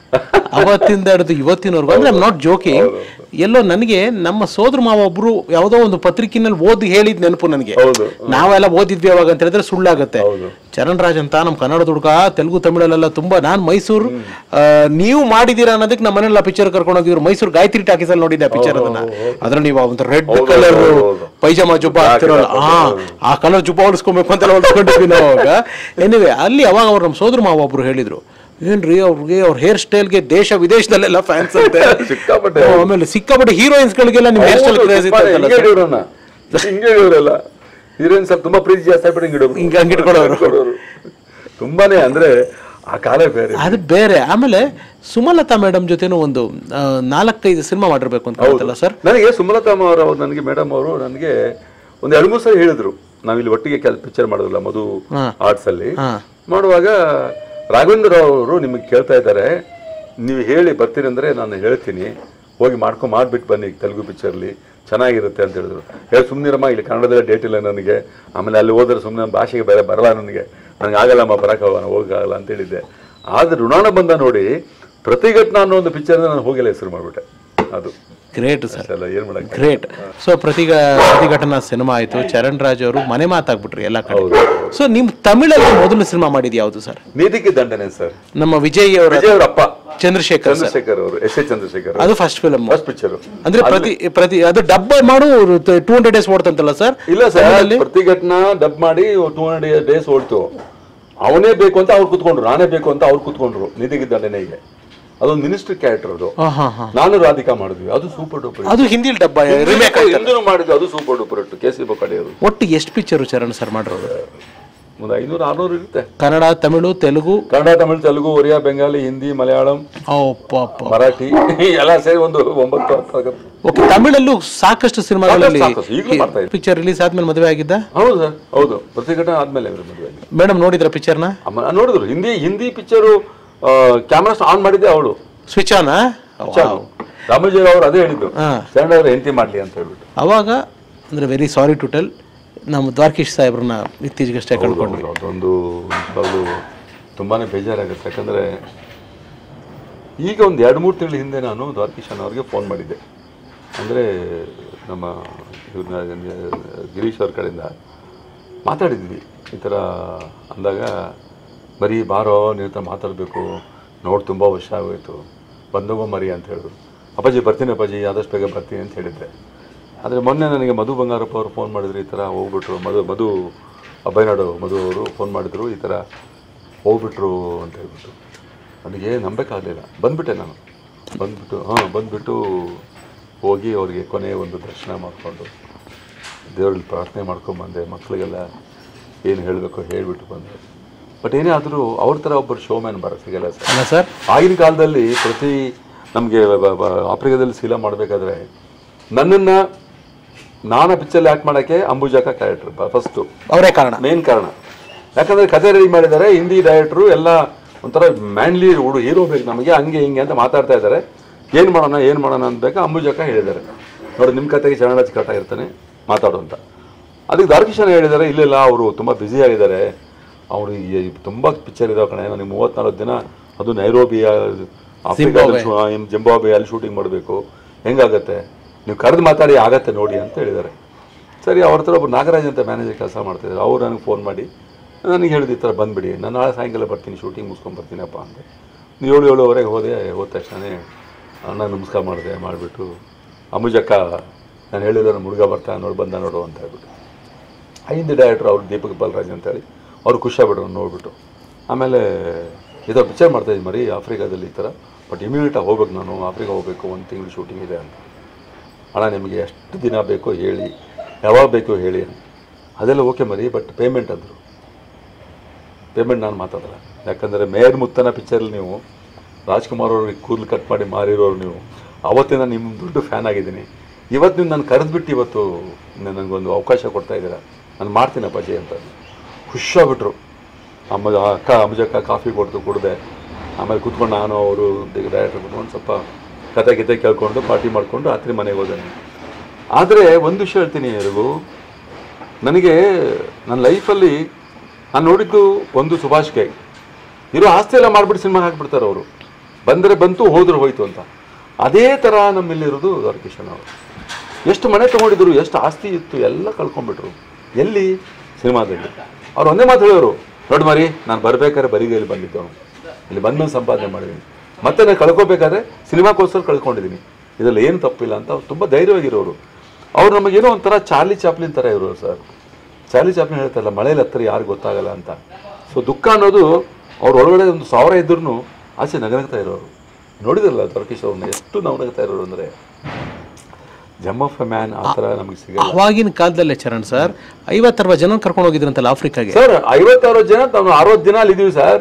ಅವತ್ತಿಂದ ಹಿಡಿದು ಇವತ್ತಿನವರೆಗೂ ಅಂದ್ರೆ ಐಮ್ ನಾಟ್ ಜೋಕಿಂಗ್ ಎಲ್ಲೋ ನನಗೆ ನಮ್ಮ ಸೋದರ ಮಾವ ಒಬ್ರು ಯಾವುದೋ ಒಂದು ಪತ್ರಿಕೆನಲ್ಲಿ ಓದಿ ಹೇಳಿದ್ ನೆನಪು ನನಗೆ ಹೌದು ನಾವೆಲ್ಲ ಓದಿದ್ವಿ ಅವಾಗ ಅಂತ ಹೇಳಿದ್ರೆ ಸುಳ್ಳಾಗತ್ತೆ ಹೌದು ಚರಣ್ ರಾಜ್ ಅಂತ ನಮ್ಮ ಕನ್ನಡದ ಹುಡುಗ ತೆಲುಗು ತಮಿಳಲ್ಲೆಲ್ಲ ತುಂಬಾ ನಾನ್ ಮೈಸೂರು ಆ, ನೀವು ಮಾಡಿದೀರಾ ಅನ್ನೋದಕ್ಕೆ ನಮ್ಮ ಮನೆಲ್ಲ ಪಿಕ್ಚರ್ ಕರ್ಕೊಂಡು ಹೋಗಿದ್ರು ಮೈಸೂರು ಗಾಯತ್ರಿ ಟಾಕೀಸ್ ಅಲ್ಲಿ ನೋಡಿದ್ದೆ ಪಿಕ್ಚರ್ ಅದನ್ನ ಅದ್ರಲ್ಲಿ ನೀವು ಒಂದು ರೆಡ್ ಕಲರ್ ಹೌದು, ಹೌದು. ಪೈಜಾಮ ಜುಬ್ಬ ಹಾಕ್ತಿರಲ್ಲ ಹಾ ಆ ಕಲರ್ ಜುಬ್ಬ ಹೊಲಿಸ್ಕೊಬೇಕು ಅಂತೆಲ್ಲ ಹೊಲ್ಸ್ಕೊಂಡಿದ್ವಿ ನಾವು ಅವಾಗ ಎನಿವೆ ಅಲ್ಲಿ ಅವಾಗ ಅವ್ರು ನಮ್ಮ ಸೋದರ ಮಾವ ಒಬ್ರು ಹೇಳಿದ್ರು ಏನ್ರಿ ಅವ್ರಿಗೆ ಅವ್ರ ಹೇರ್ ಸ್ಟೈಲ್ಗೆ ದೇಶ ವಿದೇಶದಲ್ಲೆಲ್ಲ ಫ್ಯಾನ್ಸ್ ಅಂತೆ ಸಿಕ್ಕಾಪಟ್ಟೆ. ಹ್ಮ್, ಆಮೇಲೆ ಸಿಕ್ಕಾಪಟ್ಟೆ ಹೀರೋಯಿನ್ಸ್ ಗಳಿಗೆಲ್ಲ ನಿಮ್ ಹೇರ್ ಸ್ಟೈಲ್ ಕ್ರೇಜ್ ತುಂಬಾನೇ ಹಿಂಗೆ ಹಿಡಿಯೋರನ್ನ. ಹಿಂಗೆ ಹಿಡಿಯೋರೆಲ್ಲ ಹೀರೋಯಿನ್ ಸ್ವಲ್ಪ ತುಂಬಾ ಪ್ರೀತಿ ಜಾಸ್ತಿ ಆಗ್ಬಿಟ್ಟು ಹಿಂಗೆ ಹಿಡಿಯೋರು. ಹಿಂಗೆ ಹಂಗೆ ಇಟ್ಕೊಳ್ಳೋರು. ಇಟ್ಕೊಳ್ಳೋರು. ತುಂಬಾನೇ ಅಂದ್ರೆ ಆ ಕಾಲ ಬೇರೆ ಅದು ಬೇರೆ ಆಮೇಲೆ ಸುಮಲತಾ ಮೇಡಮ್ ಜೊತೆನೂ ಒಂದು ಆ, ನಾಲ್ಕೈದು ಸಿನಿಮಾ ಮಾಡಿರ್ಬೇಕು ಅಂತ ಗೊತ್ತಲ್ಲ ಸರ್ ನನಗೆ ಸುಮಲತಾ ಅವರು ಅವ್ರು ನನಗೆ ಮೇಡಮ್ ಅವರು ನನಗೆ ಒಂದು ಎರಡು ಮೂರು ಸಲ ಹೇಳಿದ್ರು ನಾವಿಲ್ಲಿ ಒಟ್ಟಿಗೆ ಕೆಲ ಪಿಕ್ಚರ್ ಮಾಡೋದಿಲ್ಲ ಮಧು ಆರ್ಟ್ಸ್ ಅಲ್ಲಿ ಹಾ. ಮಾಡುವಾಗ ರಾಘವೇಂದ್ರ ರಾವ್ ಅವರು ನಿಮಗೆ ಕೇಳ್ತಾ ಇದ್ದಾರೆ ನೀವು ಹೇಳಿ ಬರ್ತೀನಿ ಅಂದ್ರೆ ನಾನು ಹೇಳ್ತೀನಿ ಹೋಗಿ ಮಾಡ್ಕೊಂಡು ಮಾಡ್ಬಿಟ್ಟು ಬನ್ನಿ ತೆಲುಗು ಪಿಕ್ಚರ್ಲಿ ಚೆನ್ನಾಗಿರುತ್ತೆ ಅಂತ ಹೇಳಿದ್ರು ಹೇಳಿ ಸುಮ್ಮನಿರಮ್ಮ ಇಲ್ಲಿ ಕನ್ನಡದಲ್ಲಿ ಡೇಟ್ ಇಲ್ಲ ನನಗೆ ಆಮೇಲೆ ಅಲ್ಲಿ ಹೋದ್ರೆ ಸುಮ್ಮನೆ ಭಾಷೆಗೆ ಬೇರೆ ಬರಲ್ಲ ನನಗೆ ನನಗೆ ಆಗಲ್ಲಮ್ಮ ಬರೋಕ್ಕಾಗಲ್ಲ ಹೋಗಕ್ಕಾಗಲ್ಲ ಅಂತ ಹೇಳಿದ್ದೆ ಆದ್ರೆ ಋಣಾನ ಬಂದ ನೋಡಿ ಪ್ರತಿಘಟನಾ ಅನ್ನೋ ಒಂದು ಪಿಕ್ಚರ್ ನಾನು ಹೋಗಿಲ್ಲ ಹೆಸರು ಮಾಡಿಬಿಟ್ಟೆ ಅದು ಗ್ರೇಟ್ ಸರ್ ಅಲ್ಲ ಏನು ಮಾಡಕ್ಕೆ ಗ್ರೇಟ್ ಸೊ ಪ್ರತಿಗ ಪ್ರತಿಘಟನಾ ಸಿನಿಮಾ ಆಯ್ತು ಚರಣ್ ರಾಜ್ ಅವರು ಮನೆ ಮಾತಾಗ್ಬಿಟ್ರಿ ಎಲ್ಲ ಕಡೆ ಸೊ ನಿಮ್ ತಮಿಳಲ್ಲಿ ಮೊದಲು ಸಿನಿಮಾ ಮಾಡಿದ್ ಯಾವುದು ಸರ್ ನೀತಿಗೆ ದಂಡನೆ ಸರ್ ನಮ್ಮ ವಿಜಯ್ ಅವರ ವಿಜಯ್ ಅವ್ರ ಅಪ್ಪ ಚಂದ್ರಶೇಖರ್ ಸರ್ ಚಂದ್ರಶೇಖರ್ ಅವರು ಎಸ್ ಎ ಚಂದ್ರಶೇಖರ್ ಅದು ಫಸ್ಟ್ ಫಿಲಮ್ ಫಸ್ಟ್ ಪಿಕ್ಚರ್ ಅಂದ್ರೆ ಪ್ರತಿ ಪ್ರತಿ ಅದು ಡಬ್ಬ ಮಾಡು ಟೂ ಹಂಡ್ರೆಡ್ ಡೇಸ್ ಓಡ್ತಂತಲ್ಲ ಸರ್ ಇಲ್ಲ ಸರ್ ಪ್ರತಿಘಟನಾ ಡಬ್ ಮಾಡಿ ಟೂ ಹಂಡ್ರೆಡ್ ಡೇಸ್ ಓಡ್ತು ಅವನೇ ಬೇಕು ಅಂತ ಅವ್ರು ಕುತ್ಕೊಂಡ್ರು ನಾನೇ ಬೇಕು ಅಂತ ಅವ್ರು ಕುತ್ಕೊಂಡ್ರು ನೀತಿಗೆ ದಂಡನೆಗೆ ಅದೊಂದು ಮಿನಿಸ್ಟರ್ ಕ್ಯಾರೆಕ್ಟರ್ ಅದು ಹಾ ಹಾ ಹಾ ನಾನು ರಾಧಿಕಾ ಮಾಡಿದ್ವಿ ಅದು ಸೂಪರ್ ಡೂಪರ್ ಅದು ಹಿಂದಿಲ್ ಡಬ್ಬ ರಿಮೇಕ್ ಹಿಂದೂ ಮಾಡಿದ್ವಿ ಅದು ಸೂಪರ್ ಡೂಪರ್ ಇಟ್ಟು ಕೆ ಸಿ ಬೊಕ್ಕಡಿಯವರು ಒಟ್ಟು ಎಷ್ಟು ಪಿಕ್ಚರ್ ಚರಣ್ ಸರ್ ಮಾಡಿರೋದು ಒಂದು ಐನೂರು ಆರ್ನೂರು ಇರುತ್ತೆ ಕನ್ನಡ ತಮಿಳು ತೆಲುಗು ಕನ್ನಡ ತಮಿಳು ತೆಲುಗು ಒರಿಯಾ ಬೆಂಗಾಲಿ ಹಿಂದಿ ಮಲಯಾಳಂ ಅಪ್ಪ ಅಪ್ಪ ಮರಾಠಿ ಎಲ್ಲ ಸೇರಿ ಒಂದು ಒಂಬತ್ತು ಹತ್ತು ಆಗುತ್ತೆ ಓಕೆ ತಮಿಳಲ್ಲೂ ಸಾಕಷ್ಟು ಸಿನಿಮಾಗಳಲ್ಲಿ ಸಾಕಷ್ಟು, ಈಗಲೂ ಮಾಡ್ತಾ ಇದ್ದಾರೆ. ಪಿಕ್ಚರ್ ರಿಲೀಸ್ ಆದ್ಮೇಲೆ ಮದುವೆ ಆಗಿದ್ದ ಹೌದು ಸರ್ ಹೌದು ಪ್ರತಿಘಟನೆ ಆದ್ಮೇಲೆ ಇವ್ರ ಮದುವೆ ಆಗಿದೆ. ಮೇಡಮ್ ನೋಡಿದ್ರ ಪಿಕ್ಚರ್ನ ಅಮ್ಮ ನೋಡಿದ್ರು Hindi Hindi picture camera on ಮಾಡಿದ್ದೆ ಅವಳು ಸ್ವಿಚ್ ಆನ್ ರಾಮೋಜಿ ಅವರು ಅದೇ ಹೇಳಿದ್ದು ಹಾ. ಚಂಡ ಅವ್ರು ಹೆಂಡತಿ ಮಾಡ್ಲಿ ಅಂತ ಹೇಳ್ಬಿಟ್ಟು ಅವಾಗ ಅಂದ್ರೆ ವೆರಿ ಸಾರಿ ಟು ಟೆಲ್ ನಮ್ಮ ದ್ವಾರಕೀಶ್ ಸಾಹೇಬ್ರನ್ನ ಇತ್ತೀಚೆಗಷ್ಟೇ ಕಳ್ಕೊಂಡ್ವಿ ಅದೊಂದು ಅದು ತುಂಬಾನೇ ಬೇಜಾರಾಗುತ್ತೆ ಯಾಕಂದ್ರೆ ಈಗ ಒಂದು ಎರಡು ಮೂರು ತಿಂಗಳ ಹಿಂದೆ ನಾನು ದ್ವಾರಕೀಶನ್ ಅವ್ರಿಗೆ ಫೋನ್ ಮಾಡಿದ್ದೆ ಅಂದರೆ ನಮ್ಮ ಇವ್ರನ್ನ ಗಿರೀಶ್ ಅವ್ರ ಕಡೆಯಿಂದ ಮಾತಾಡಿದ್ವಿ ಈ ಥರ ಅಂದಾಗ ಬರೀ ಬಾರೋ ನೀವು ಹತ್ರ ಮಾತಾಡಬೇಕು ನೋಡಿ ತುಂಬ ವರ್ಷ ಆಗೋಯ್ತು ಬಂದೋಗೋ ಮರಿ ಅಂತ ಹೇಳಿದ್ರು ಅಪ್ಪಾಜಿ ಬರ್ತೀನಿ ಅಪ್ಪಾಜಿ ಆದಷ್ಟು ಬೇಗ ಬರ್ತೀನಿ ಅಂತ ಹೇಳಿದ್ದೆ ಆದರೆ ಮೊನ್ನೆ ನನಗೆ ಮಧು ಬಂಗಾರಪ್ಪ ಅವರು ಫೋನ್ ಮಾಡಿದ್ರು ಈ ಥರ ಹೋಗ್ಬಿಟ್ರು ಮಧು ಮಧು ಅಭಯನಾಡು ಮಧು ಅವರು ಫೋನ್ ಮಾಡಿದ್ರು ಈ ಥರ ಹೋಗ್ಬಿಟ್ರು ಅಂತ ಹೇಳ್ಬಿಟ್ಟು ನನಗೆ ನಂಬೇಕಾಗಲಿಲ್ಲ ಬಂದ್ಬಿಟ್ಟೆ ನಾನು ಬಂದ್ಬಿಟ್ಟು ಹಾಂ ಬಂದ್ಬಿಟ್ಟು ಹೋಗಿ ಅವರಿಗೆ ಕೊನೆಯ ಒಂದು ದರ್ಶನ ಮಾಡಿಕೊಂಡು ದೇವ್ರಲ್ಲಿ ಪ್ರಾರ್ಥನೆ ಮಾಡ್ಕೊಂಬಂದೆ ಮಕ್ಕಳಿಗೆಲ್ಲ ಏನು ಹೇಳಬೇಕು ಹೇಳಿಬಿಟ್ಟು ಬಂದೆ ಬಟ್ ಏನೇ ಆದರೂ ಅವ್ರ ಥರ ಒಬ್ಬರು ಶೋಮ್ಯಾನ್ ಬರೋ ಸಿಗಲ್ಲ ಸರ್ ಅಲ್ಲ ಸರ್ ಆಗಿನ ಕಾಲದಲ್ಲಿ ಪ್ರತಿ ನಮಗೆ ಆಫ್ರಿಕಾದಲ್ಲಿ ಶೀಲ ಮಾಡಬೇಕಾದ್ರೆ ನನ್ನನ್ನು ನಾನು ಪಿಕ್ಚರ್ ಆ್ಯಕ್ಟ್ ಮಾಡೋಕ್ಕೆ ಅಂಬುಜಾಕ ಕ್ಯಾರೆಕ್ಟರ್ ಫಸ್ಟು ಅವರೇ ಕಾರಣ ಮೇನ್ ಕಾರಣ ಯಾಕಂದ್ರೆ ಕತೆ ರೆಡಿ ಮಾಡಿದ್ದಾರೆ ಹಿಂದಿ ಡೈರೆಕ್ಟ್ರು ಎಲ್ಲ ಒಂಥರ ಮ್ಯಾನ್ಲಿ ಹುಡು ಹೀರೋ ಬೇಕು ನಮಗೆ ಹಂಗೆ ಹಿಂಗೆ ಅಂತ ಮಾತಾಡ್ತಾ ಇದ್ದಾರೆ ಏನು ಮಾಡೋಣ ಏನು ಮಾಡೋಣ ಅನ್ಬೇಕು ಅಂಬುಜಕ್ಕ ಹೇಳಿದ್ದಾರೆ ನೋಡಿ ನಿಮ್ಮ ಕತೆಗೆ ಚರಣರಾಜ್ ಕಟ ಇರ್ತಾನೆ ಮಾತಾಡು ಅಂತ ಅದಕ್ಕೆ ದಾರ್ಕಿಶನ್ ಹೇಳಿದ್ದಾರೆ ಇಲ್ಲ ಅವರು ತುಂಬ ಬ್ಯುಸಿ ಆಗಿದ್ದಾರೆ ಅವರು ತುಂಬ ಪಿಕ್ಚರ್ ಇದಾವೆ ಕಣೆ ನನಗೆ ಮೂವತ್ನಾಲ್ಕು ದಿನ ಅದು ನೈರೋಬಿಯ ಆಫ್ರಿಕಾದಲ್ಲಿ ಜಿಂಬಾಬೆ ಅಲ್ಲಿ ಶೂಟಿಂಗ್ ಮಾಡಬೇಕು ಹೆಂಗಾಗತ್ತೆ ನೀವು ಕರೆದು ಮಾತಾಡಿ ಆಗತ್ತೆ ನೋಡಿ ಅಂತ ಹೇಳಿದ್ದಾರೆ ಸರಿ ಅವ್ರ ಹತ್ರ ಒಬ್ಬರು ನಾಗರಾಜ್ ಅಂತ ಮ್ಯಾನೇಜರ್ ಕೆಲಸ ಮಾಡ್ತಿದ್ದಾರೆ ಅವ್ರು ನನಗೆ ಫೋನ್ ಮಾಡಿ ನನಗೆ ಹೇಳಿದ ಈ ಥರ ಬಂದುಬಿಡಿ ನಾನು ನಾಳೆ ಸಾಯಂಕಾಲ ಬರ್ತೀನಿ ಶೂಟಿಂಗ್ ಮುಗಿಸ್ಕೊಂಡು ಬರ್ತೀನಪ್ಪ ಅಂದೆ ಏಳು ಏಳುವರೆಗೆ ಹೋದೆ ಹೋದ ತಕ್ಷಣ ಅಣ್ಣ ನಮಸ್ಕಾರ ಮಾಡಿದೆ ಮಾಡಿಬಿಟ್ಟು ಅಮುಜಕ್ಕ ನಾನು ಹೇಳಿಲ್ಲ ನಮ್ಮ ಹುಡುಗ ಬರ್ತಾನೆ ನೋಡಿ ಬಂದ ನೋಡು ಅಂತ ಹೇಳ್ಬಿಟ್ಟು ಆ ಹಿಂದಿ ಡೈರೆಕ್ಟ್ರು ಅವ್ರು ದೀಪಕ್ ಬಾಲರಾಜ್ ಅಂತೇಳಿ ಅವ್ರು ಖುಷಿಯಾಗ್ಬಿಟ್ರು ನೋಡ್ಬಿಟ್ಟು ಆಮೇಲೆ ಇದೋ ಪಿಕ್ಚರ್ ಮಾಡ್ತಾಯಿದ್ದೀನಿ ಮರಿ ಆಫ್ರಿಕಾದಲ್ಲಿ ಈ ಥರ ಬಟ್ ಇಮಿಡಿಯೇಟಾಗಿ ಹೋಗ್ಬೇಕು ನಾನು ಆಫ್ರಿಕಾ ಹೋಗಬೇಕು ಒಂದು ತಿಂಗಳು ಶೂಟಿಂಗ್ ಇದೆ ಅಂತ ಅಣ್ಣ ನಿಮಗೆ ಎಷ್ಟು ದಿನ ಬೇಕೋ ಹೇಳಿ ಯಾವಾಗ ಬೇಕೋ ಹೇಳಿ ಅಂತ. ಅದೆಲ್ಲ ಓಕೆ ಮರಿ ಬಟ್ ಪೇಮೆಂಟ್ ಅಂದರು ಪೇಮೆಂಟ್ ನಾನು ಮಾತಾಡಲ್ಲ ಯಾಕಂದರೆ ಮೇಯರ್ ಮುತ್ತನ ಪಿಕ್ಚರಲ್ಲಿ ನೀವು ರಾಜ್ಕುಮಾರ್ ಅವ್ರಿಗೆ ಕೂದಲು ಕಟ್ ಮಾಡಿ ಮಾರಿರೋರು ನೀವು ಅವತ್ತಿನ ನಿಮ್ಮ ದೊಡ್ಡ ಫ್ಯಾನ್ ಆಗಿದ್ದೀನಿ ಇವತ್ತು ನೀವು ನಾನು ಕರೆದ್ಬಿಟ್ಟು ಇವತ್ತು ನನಗೊಂದು ಅವಕಾಶ ಕೊಡ್ತಾ ಇದ್ದೀರಾ ನಾನು ಮಾಡ್ತೀನಿ ಅಪ್ಪಾಜಿ ಅಂತ ಖುಷಿಯಾಗ್ಬಿಟ್ರು ಅಮ್ಮ ಅಕ್ಕ ಅಮ್ಮಜಕ್ಕ ಕಾಫಿ ಕೊಡ್ತು ಕುಡ್ದೆ ಆಮೇಲೆ ಕೂತ್ಕೊಂಡು ನಾನು ಅವರು ಡೈರೆಕ್ಟರ್ ಕೂತ್ಕೊಂಡು ಸ್ವಲ್ಪ ಕತೆ ಗಿತೆ ಕೇಳ್ಕೊಂಡು ಪಾರ್ಟಿ ಮಾಡಿಕೊಂಡು ರಾತ್ರಿ ಮನೆಗೆ ಹೋದೆ ಆದರೆ ಒಂದು ವಿಷಯ ಹೇಳ್ತೀನಿ ಎಲ್ರಿಗೂ ನನಗೆ ನನ್ನ ಲೈಫಲ್ಲಿ ನಾನು ನೋಡಿದ್ದು ಒಂದು ಸುಭಾಷ್ಗೆ ಇರೋ ಆಸ್ತಿ ಎಲ್ಲ ಮಾಡಿಬಿಟ್ಟು ಸಿನಿಮಾ ಹಾಕ್ಬಿಡ್ತಾರೆ ಅವರು ಬಂದರೆ ಬಂತು ಹೋದ್ರೆ ಹೋಯ್ತು ಅಂತ ಅದೇ ಥರ ನಮ್ಮಲ್ಲಿರೋದು ಕಿಶನ್ ಅವರು ಎಷ್ಟು ಮನೆ ತೊಗೊಂಡಿದ್ರು ಎಷ್ಟು ಆಸ್ತಿ ಇತ್ತು ಎಲ್ಲ ಕಳ್ಕೊಂಡ್ಬಿಟ್ರು ಎಲ್ಲಿ ಸಿನಿಮಾದಲ್ಲಿ ಅವ್ರು ಒಂದೇ ಮಾತು ಹೇಳೋರು ನೋಡಿ ಮರಿ ನಾನು ಬರ್ಬೇಕಾದ್ರೆ ಬರಿಗೈಲಿ ಬಂದಿದ್ದವನು ಇಲ್ಲಿ ಬಂದು ಸಂಪಾದನೆ ಮಾಡಿದ್ದೀನಿ ಮತ್ತೆ ನಾನು ಕಳ್ಕೊಬೇಕಾದ್ರೆ ಸಿನಿಮಾಕ್ಕೋಸ್ಕರ ಕಳ್ಕೊಂಡಿದ್ದೀನಿ ಇದರಲ್ಲಿ ಏನು ತಪ್ಪಿಲ್ಲ ಅಂತ ಅವ್ರು ತುಂಬ ಧೈರ್ಯವಾಗಿರೋರು ಅವ್ರು ನಮಗೇನೋ ಒಂಥರ ಚಾರ್ಲಿ ಚಾಪ್ಲಿನ್ ಥರ ಇರೋರು ಸರ್ ಚಾರ್ಲಿ ಚಾಪ್ಲಿನ್ ಹೇಳ್ತಾರಲ್ಲ ಮಳೆಯಲ್ಲಿ ಹತ್ತಿರ ಯಾರು ಗೊತ್ತಾಗಲ್ಲ ಅಂತ ಸೊ ದುಃಖ ಅನ್ನೋದು ಅವ್ರ ಒಳಗಡೆ ಒಂದು ಸಾವಿರ ಇದ್ರೂ ಆಚೆ ನಗನಗ್ತಾ ಇರೋರು ನೋಡಿದ್ರಲ್ಲ ದ್ವಾರಕೀಶ್ ಅವ್ರನ್ನ ಎಷ್ಟು ನಾವು ನಗ್ತಾ ಇರೋರು ಅಂದರೆ ಜಮ್ ಆಫ್ ಎ ಮ್ಯಾನ್ ಆ ಥರ ನಮಗೆ ಸಿಗಲ್ಲ ಅವಾಗಿನ ಕಾಲದಲ್ಲೇ ಚರಣ್ ಸರ್ ಐವತ್ತರವತ್ತು ಜನ ಕರ್ಕೊಂಡು ಹೋಗಿದ್ರಂತಲ್ಲ ಆಫ್ರಿಕಾಗೆ ಸರ್ ಐವತ್ತಾರು ಜನ ನಾವು ಅರವತ್ತು ದಿನ ಅಲ್ಲಿದ್ದೀವಿ ಸರ್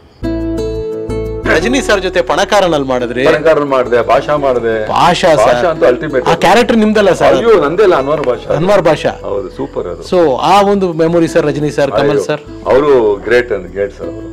ರಜನಿ ಸರ್ ಜೊತೆ ಪಣಕಾರನಲ್ಲಿ ಮಾಡಿದ್ರಿ ಅಲಂಕಾರ ಮಾಡಿದೆ ಭಾಷಾ ಮಾಡಿದೆ ಭಾಷಾ ಸರ್ ಭಾಷಾ ಅಂತೂ ಅಲ್ಟಿಮೇಟ್ ಆ ಕ್ಯಾರೆಕ್ಟರ್ ನಿಮ್ದಲ್ಲ ಸರ್ ಅಯ್ಯೋ ನಂದೇ ಅಲ್ಲ ಅನ್ವರ್ ಭಾಷಾ ಅನ್ವರ್ ಭಾಷಾ ಹೌದು ಸೂಪರ್ ಅದು ಸೊ ಆ ಒಂದು memory sir Rajini sir Kamal sir ಅವರು ಗ್ರೇಟ್ ಅಂದ್ ಗ್ರೇಟ್ ಸರ್ ಅವರು